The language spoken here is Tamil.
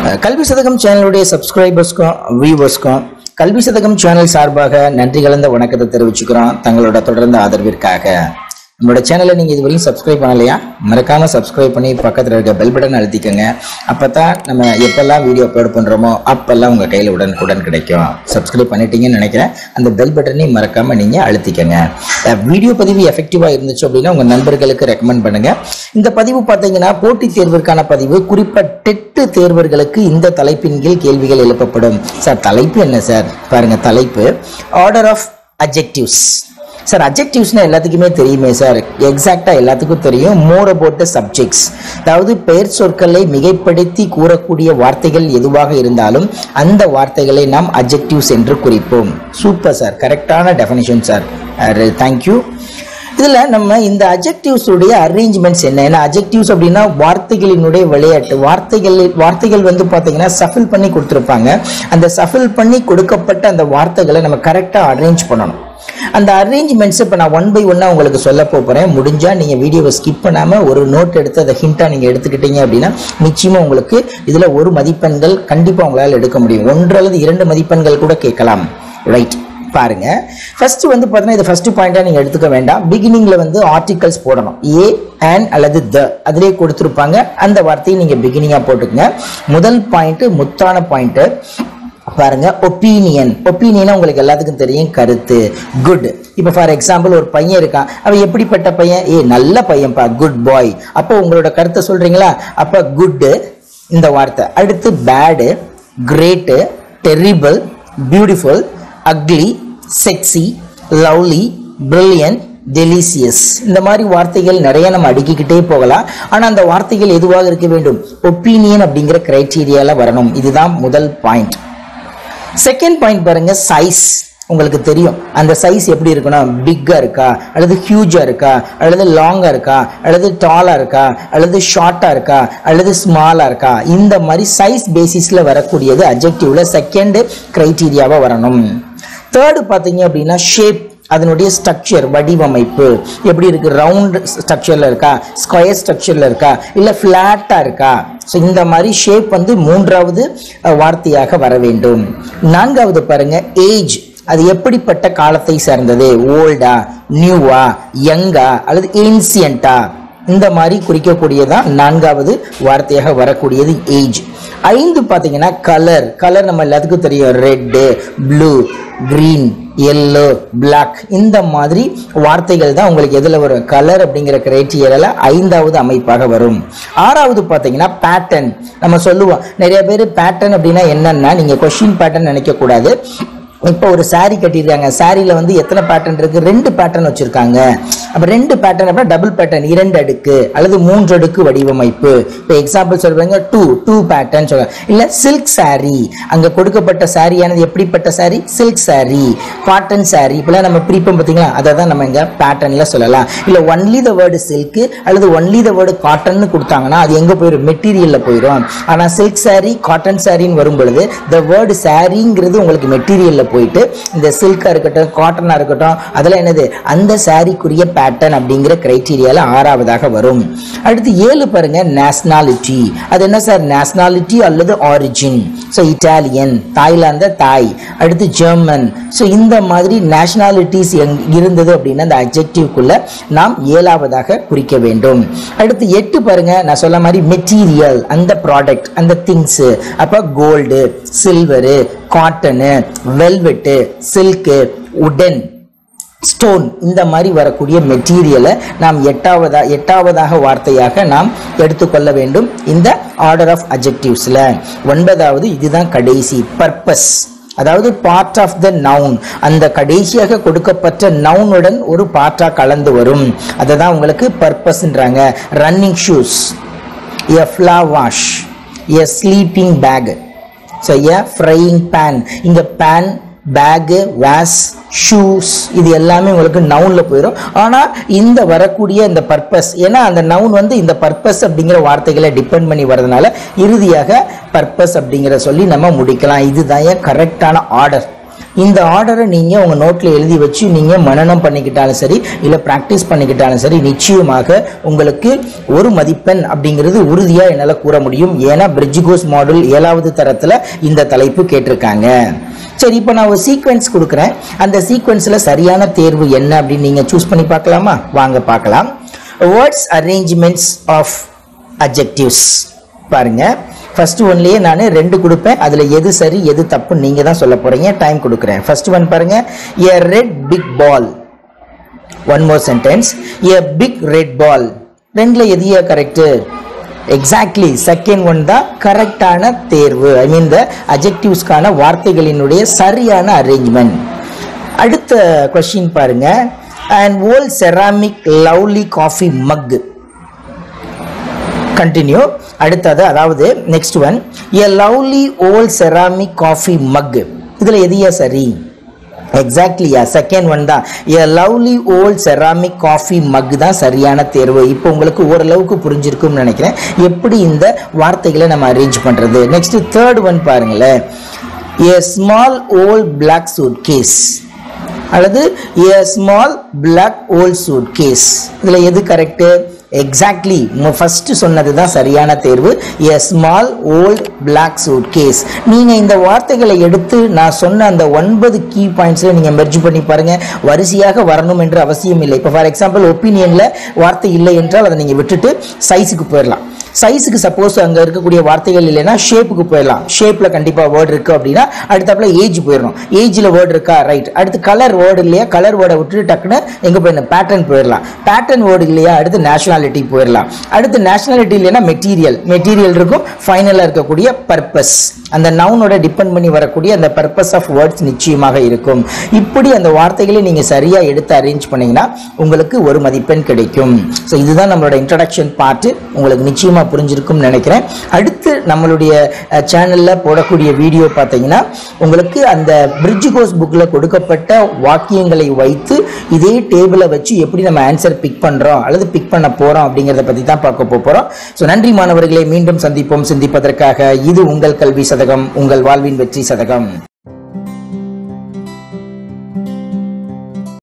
கல்வி சதகம் சேனலுடைய சப்ஸ்கிரைபர்ஸ்க்கும் வியூவர்ஸ்க்கும் கல்வி சதகம் சேனல் சார்பாக நன்றி கலந்த வணக்கத்தை தெரிவிச்சுக்கிறோம் தங்களோட தொடர்ந்த ஆதரவிற்காக நம்மளோட சேனலை நீங்கள் இதுவரையும் சப்ஸ்கிரைப் பண்ணலையா மறக்காம சப்ஸ்கிரைப் பண்ணி பக்கத்தில் இருக்க பெல் பட்டன் அழுத்திக்கோங்க அப்போ தான் நம்ம எப்பெல்லாம் வீடியோ அப்லோட் பண்ணுறோமோ அப்பெல்லாம் உங்கள் கையில் உடனுக்குடன் கிடைக்கும் சப்ஸ்கிரைப் பண்ணிட்டீங்கன்னு நினைக்கிறேன் அந்த பெல் பட்டனையும் மறக்காம நீங்கள் அழுத்திக்கங்க அஹ் வீடியோ பதிவு எஃபெக்டிவாக இருந்துச்சு அப்படின்னா உங்கள் நண்பர்களுக்கு ரெக்கமெண்ட் பண்ணுங்க இந்த பதிவு பார்த்தீங்கன்னா போட்டித் தேர்விற்கான பதிவு குறிப்பாக டெட்டு தேர்வர்களுக்கு இந்த தலைப்பின் கீழ் கேள்விகள் எழுப்பப்படும் சார் தலைப்பு என்ன சார் பாருங்க தலைப்பு ஆர்டர் ஆஃப் அஜெக்டிவ்ஸ் சார் அஜெக்டிவ்ஸ்னா எல்லாத்துக்குமே தெரியுமே சார் எக்ஸாக்டா எல்லாத்துக்கும் தெரியும் மோர் அபவுட் த சப்ஜெக்ட்ஸ் அதாவது பெயர் சொற்களை மிகைப்படுத்தி கூறக்கூடிய வார்த்தைகள் எதுவாக இருந்தாலும் அந்த வார்த்தைகளை நாம் அஜெக்டிவ்ஸ் என்று குறிப்போம் சூப்பர் சார் கரெக்டான டெஃபினிஷன் சார் தேங்க்யூ இதுல நம்ம இந்த அஜெக்டிவ்ஸ் உடைய அரேஞ்ச்மெண்ட்ஸ் என்ன ஏன்னா அஜெக்டிவ்ஸ் அப்படின்னா வார்த்தைகளினுடைய விளையாட்டு வார்த்தைகள் வார்த்தைகள் வந்து பாத்தீங்கன்னா சஃபில் பண்ணி கொடுத்துருப்பாங்க அந்த சஃபில் பண்ணி கொடுக்கப்பட்ட அந்த வார்த்தைகளை நம்ம கரெக்டா அரேஞ்ச் பண்ணணும் அந்த அரேஞ்ச்மெண்ட்ஸ் இப்போ நான் ஒன் பை ஒன்னாக உங்களுக்கு சொல்ல போகிறேன் முடிஞ்சால் நீங்கள் வீடியோவை ஸ்கிப் பண்ணாமல் ஒரு நோட் எடுத்து அதை ஹிண்ட்டாக நீங்கள் எடுத்துக்கிட்டீங்க அப்படின்னா நிச்சயமாக உங்களுக்கு இதில் ஒரு மதிப்பெண்கள் கண்டிப்பாக உங்களால் எடுக்க முடியும் ஒன்று அல்லது இரண்டு மதிப்பெண்கள் கூட கேட்கலாம் ரைட் பாருங்க ஃபர்ஸ்ட் வந்து பார்த்தீங்கன்னா இது ஃபர்ஸ்ட் பாயிண்டா நீங்க எடுத்துக்க வேண்டாம் பிகினிங்ல வந்து ஆர்டிகல்ஸ் போடணும் ஏ அண்ட் அல்லது த அதிலே கொடுத்துருப்பாங்க அந்த வார்த்தையை நீங்க பிகினிங்கா போட்டுக்கங்க முதல் பாயிண்ட் முத்தான பாயிண்ட் பாருங்க ஒப்பீனியன் ஒப்பீனியனா உங்களுக்கு எல்லாத்துக்கும் தெரியும் கருத்து குட் இப்போ ஃபார் எக்ஸாம்பிள் ஒரு பையன் இருக்கான் அவன் எப்படிப்பட்ட பையன் ஏ நல்ல பையன்ப்பா குட் பாய் அப்போ உங்களோட கருத்தை சொல்றீங்களா அப்போ குட் இந்த வார்த்தை அடுத்து bad great terrible beautiful ugly sexy lovely brilliant delicious இந்த மாதிரி வார்த்தைகள் நிறைய நம்ம அடுக்கிக்கிட்டே போகலாம் ஆனா அந்த வார்த்தைகள் எதுவாக இருக்க வேண்டும் ஒப்பீனியன் அப்படிங்கிற கிரைட்டீரியால வரணும் இதுதான் முதல் பாயிண்ட் செகண்ட் பாயிண்ட் பாருங்க சைஸ் உங்களுக்கு தெரியும் அந்த சைஸ் எப்படி இருக்கணும் பிக்கா இருக்கா அல்லது ஹியூஜா இருக்கா அல்லது லாங்கா இருக்கா அல்லது டாலா இருக்கா அல்லது ஷார்ட்டா இருக்கா அல்லது ஸ்மாலா இருக்கா இந்த மாதிரி சைஸ் பேசிஸ்ல வரக்கூடியது அஜெக்டிவ்ல செகண்ட் கிரைட்டீரியாவா வரணும் தேர்டு பாத்தீங்க அப்படின்னா ஷேப் அதனுடைய ஸ்ட்ரக்சர் வடிவமைப்பு எப்படி இருக்கு ரவுண்ட் ஸ்ட்ரக்சர்ல இருக்கா ஸ்கொயர் ஸ்ட்ரக்சர்ல இருக்கா இல்ல பிளாட்டா இருக்கா ஸோ இந்த மாதிரி ஷேப் வந்து மூன்றாவது அஹ், வார்த்தையாக வர வேண்டும் நான்காவது பாருங்க ஏஜ் அது எப்படிப்பட்ட காலத்தை சேர்ந்தது ஓல்டா நியூவா யங்கா அல்லது ஏன்சியண்டா இந்த மாதிரி குறிக்கக்கூடியதான் நான்காவது வார்த்தையாக வரக்கூடியது ஏஜ் ஐந்து பார்த்தீங்கன்னா கலர் கலர் நம்ம எல்லாத்துக்கும் தெரியும் red blue green yellow black இந்த மாதிரி வார்த்தைகள் தான் உங்களுக்கு எதில் வரும் கலர் அப்படிங்கிற கிரைட்டீரியால ஐந்தாவது அமைப்பாக வரும் ஆறாவது பார்த்தீங்கன்னா பேட்டர்ன் நம்ம சொல்லுவோம் நிறைய பேர் பேட்டர்ன் அப்படின்னா என்னன்னா நீங்க கொஷின் பேட்டர்ன் நினைக்க கூடாது இப்போ ஒரு saree கட்டியிருக்காங்க சாரியில் வந்து எத்தனை பேட்டர்ன் இருக்கு ரெண்டு பேட்டர்ன் வச்சிருக்காங்க அப்போ ரெண்டு பேட்டர்ன் அப்படின்னா டபுள் பேட்டர்ன் இரண்டு அடுக்கு அல்லது மூன்று அடுக்கு வடிவமைப்பு இப்போ எக்ஸாம்பிள் சொல்றாங்க டூ டூ பேட்டர்ன் சொல்றாங்க இல்ல சில்க் saree அங்க கொடுக்கப்பட்ட சாரியானது எப்படிப்பட்ட saree silk saree cotton saree இப்பெல்லாம் நம்ம பிரிப்போம் பார்த்தீங்களா அதை தான் நம்ம இங்க பேட்டர்ன்ல சொல்லலாம் இல்ல ஒன்லி த வேர்டு சில்க் அல்லது ஒன்லி த வேர்டு காட்டன்னு கொடுத்தாங்கன்னா அது எங்க போயிடும் மெட்டீரியல்ல போயிடும் ஆனா சில்க் saree காட்டன் சாரின்னு வரும் பொழுது த வேர்டு சாரிங்கிறது உங்களுக்கு மெட்டீரியல்ல போயிட்டு இந்த சில்கா இருக்கட்டும் காட்டனா இருக்கட்டும் அதெல்லாம் என்னது அந்த சாரிக்குரிய பேட்டர்ன் அப்படிங்கிற கிரைட்டீரியால ஆறாவதாக வரும் அடுத்து ஏழு பாருங்க நேஷனாலிட்டி அது என்ன சார் நேஷனாலிட்டி அல்லது ஆரிஜின் ஸோ இட்டாலியன் தாய்லாந்த தாய் அடுத்து ஜெர்மன் ஸோ இந்த மாதிரி நேஷனாலிட்டிஸ் இருந்தது அப்படின்னா அந்த அப்ஜெக்டிவ்க்குள்ள நாம் ஏழாவதாக குறிக்க வேண்டும் அடுத்து எட்டு பாருங்க நான் சொல்ல மாதிரி மெட்டீரியல் அந்த ப்ராடக்ட் அந்த திங்ஸ் அப்ப gold silver cotton velvet silk உடன் ஸ்டோன் இந்த மாதிரி வரக்கூடிய மெட்டீரியலை நாம் எட்டாவதா எட்டாவதாக வார்த்தையாக நாம் எடுத்துக்கொள்ள வேண்டும் இந்த ஆர்டர் ஆஃப் அஜெக்டிவ்ஸ்ல ஒன்பதாவது இதுதான் கடைசி பர்பஸ் அதாவது பார்ட் ஆஃப் த நவுன் அந்த கடைசியாக கொடுக்கப்பட்ட நவுனுடன் ஒரு பார்ட்டா கலந்து வரும் அதை தான் உங்களுக்கு பர்பஸ்ன்றாங்க running shoes a flask wash a sleeping bag so a frying pan இங்கே பேன் பேகு வேஸ் ஷூஸ் இது எல்லாமே உங்களுக்கு நவுன்ல போயிடும் ஆனால் இந்த வரக்கூடிய இந்த பர்பஸ் ஏன்னா அந்த நவுன் வந்து இந்த பர்பஸ் அப்படிங்கிற வார்த்தைகளை டிபெண்ட் பண்ணி வரதுனால இறுதியாக பர்பஸ் அப்படிங்கிற சொல்லி நம்ம முடிக்கலாம் இதுதான் கரெக்டான ஆர்டர் இந்த ஆர்டரை நீங்கள் உங்கள் நோட்டில் எழுதி வச்சு நீங்கள் மனனம் பண்ணிக்கிட்டாலும் சரி இல்லை ப்ராக்டிஸ் பண்ணிக்கிட்டாலும் சரி நிச்சயமாக உங்களுக்கு ஒரு மதிப்பெண் அப்படிங்கிறது உறுதியாக என்னால் கூற முடியும் ஏன்னா பிரிட்ஜ் கோஸ் மாடல் ஏழாவது தரத்தில் இந்த தலைப்பு கேட்டிருக்காங்க சரி இப்போ நான் ஒரு சீக்வென்ஸ் கொடுக்குறேன் அந்த சீக்வென்ஸில் சரியான தேர்வு என்ன அப்படின்னு நீங்கள் சூஸ் பண்ணி பார்க்கலாமா வாங்க பார்க்கலாம் வேர்ட்ஸ் அரேஞ்ச்மெண்ட்ஸ் ஆஃப் அஜெக்டிவ்ஸ் பாருங்க ஃபர்ஸ்ட் ஒன்லயே நான் ரெண்டு கொடுப்பேன் அதில் எது சரி எது தப்பு நீங்கள் தான் சொல்ல போறீங்க டைம் கொடுக்குறேன் ஃபர்ஸ்ட் ஒன் பாருங்க a red big ball one more sentence a big red ball ரெண்டுல எதியா கரெக்ட் எக்ஸாக்ட்லி செகண்ட் ஒன் தான் கரெக்டான தேர்வு ஐ மீன் த அஜெக்டிவ்ஸ்க்கான வார்த்தைகளினுடைய சரியான அரேஞ்ச்மெண்ட் அடுத்த கொஸ்டின் பாருங்க and old ceramic lovely coffee mug continue அடுத்தது அதாவது next one a lovely old ceramic coffee mug இதுல எதியா சரி எக்ஸாக்ட்லியா செகண்ட் ஒன் தான் a lovely old ceramic coffee mug தான் சரியான தேர்வு இப்போ உங்களுக்கு ஓரளவுக்கு புரிஞ்சிருக்கும்னு நினைக்கிறேன் எப்படி இந்த வார்த்தைகளை நம்ம அரேஞ்ச் பண்றது நெக்ஸ்ட் தேர்ட் ஒன் பாருங்களேன் a small old black suitcase அல்லது a small black old suitcase இதில் எது கரெக்டு எக்ஸாக்ட்லி ஃபர்ஸ்ட் சொன்னது தான் சரியான தேர்வு a small old black suitcase நீங்கள் இந்த வார்த்தைகளை எடுத்து நான் சொன்ன அந்த ஒன்பது கீ பாயிண்ட்ஸில் நீங்கள் மெர்ஜ் பண்ணி பாருங்க வரிசையாக வரணும் என்று அவசியம் இல்லை இப்போ ஃபார் எக்ஸாம்பிள் ஒப்பீனியனில் வார்த்தை இல்லை என்றால் அதை நீங்கள் விட்டுட்டு சைஸுக்கு போயிடலாம் சைஸுக்கு சப்போஸ் அங்கே இருக்கக்கூடிய வார்த்தைகள் இல்லைன்னா ஷேப்புக்கு போயிடலாம் ஷேப்பில் கண்டிப்பாக வேர்டு இருக்குது அப்படின்னா அடுத்தாப்புல ஏஜ் போயிடணும் ஏஜில் வேர்டு இருக்கா ரைட் அடுத்து கலர் வேர்டு இல்லையா கலர் வேர்டை விட்டுட்டு டக்குன்னு எங்கே போயிடணும் பேட்டர்ன் போயிடலாம் பேட்டர்ன் வேர்டு இல்லையா அடுத்து நேஷனாலிட்டி போயிடலாம் அடுத்து நேஷனாலிட்டி இல்லைன்னா மெட்டீரியல் மெட்டீரியல் இருக்கும் ஃபைனலாக இருக்கக்கூடிய பர்பஸ் அந்த நவுனோட டிபெண்ட் பண்ணி வரக்கூடிய அந்த பர்பஸ் ஆஃப் வேர்ட்ஸ் நிச்சயமாக இருக்கும் இப்படி அந்த வார்த்தைகளை நீங்கள் சரியாக எடுத்து அரேஞ்ச் பண்ணீங்கன்னா உங்களுக்கு ஒரு மதிப்பெண் கிடைக்கும் ஸோ இதுதான் நம்மளோட இன்ட்ரடக்ஷன் பார்ட்டு உங்களுக்கு நிச்சயமாக புரிஞ்சிருக்கும்னு நினைக்கிறேன் அடுத்து நம்மளுடைய சேனலில் போடக்கூடிய வீடியோ பார்த்தீங்கன்னா உங்களுக்கு அந்த பிரிட்ஜ் கோர்ஸ் புக்கில் கொடுக்கப்பட்ட வாக்கியங்களை வைத்து இதே டேபிளை வச்சு எப்படி நம்ம ஆன்சர் பிக் பண்ணுறோம் அல்லது பிக் பண்ண போகிறோம் அப்படிங்கிறத பற்றி தான் பார்க்க போகிறோம் ஸோ நன்றி மாணவர்களை மீண்டும் சந்திப்போம் சிந்திப்பதற்காக இது உங்கள் கல்வி சதகம் உங்கள் வாழ்வின் வெற்றி சதகம்